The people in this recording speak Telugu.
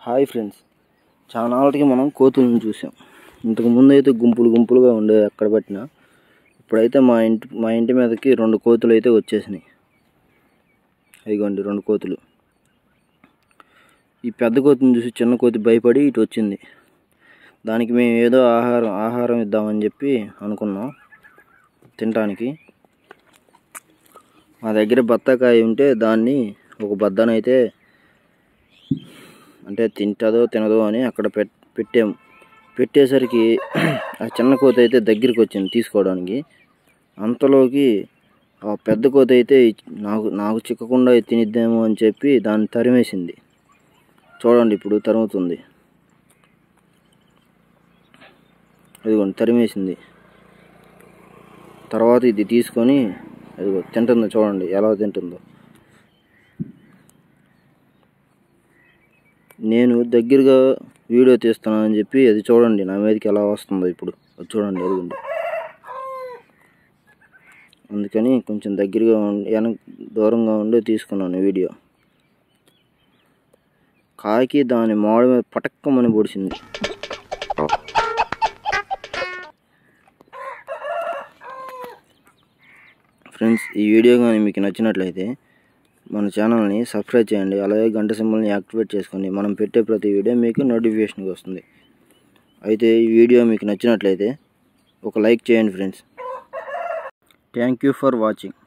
హాయ్ ఫ్రెండ్స్ చాలా నాళ్ళకి మనం కోతులను చూసాం ఇంతకు ముందు అయితే గుంపులు గుంపులుగా ఉండేవి ఎక్కడ పట్టినా ఇప్పుడైతే మా ఇంటి మా ఇంటి మీదకి రెండు కోతులు అయితే వచ్చేసినాయి ఇదిగోండి రెండు కోతులు ఈ పెద్ద కోతిని చూసి చిన్న కోతి భయపడి ఇటు వచ్చింది దానికి మేము ఏదో ఆహారం ఆహారం ఇద్దామని చెప్పి అనుకున్నాం తినటానికి మా దగ్గర బత్తాకాయ ఉంటే దాన్ని ఒక బద్దనైతే అంటే తింటుందో తినదో అని అక్కడ పెట్ పెట్టాము పెట్టేసరికి ఆ చిన్న కోతి అయితే దగ్గరికి వచ్చింది తీసుకోవడానికి అంతలోకి ఆ పెద్ద కోతి అయితే నాకు నాకు చిక్కకుండా తినిద్దేమో అని చెప్పి దాన్ని తరిమేసింది చూడండి ఇప్పుడు తరుముతుంది ఇదిగోండి తరిమేసింది తర్వాత ఇది తీసుకొని అదిగో తింటుందో చూడండి ఎలా తింటుందో నేను దగ్గరగా వీడియో తీస్తున్నానని చెప్పి అది చూడండి నా మీదకి ఎలా వస్తుందో ఇప్పుడు అది చూడండి అదిగోండి అందుకని కొంచెం దగ్గరగా ఉండి వెనక దూరంగా ఉండి తీసుకున్నాను వీడియో కాకి దాని మాడ మీద పటక్కమని పొడిచింది ఫ్రెండ్స్ ఈ వీడియో కానీ మీకు నచ్చినట్లయితే మన ఛానల్ని సబ్స్క్రైబ్ చేయండి అలాగే గంట సింబల్ని యాక్టివేట్ చేసుకోండి మనం పెట్టే ప్రతి వీడియో మీకు నోటిఫికేషన్కి వస్తుంది అయితే ఈ వీడియో మీకు నచ్చినట్లయితే ఒక లైక్ చేయండి friends thank you for watching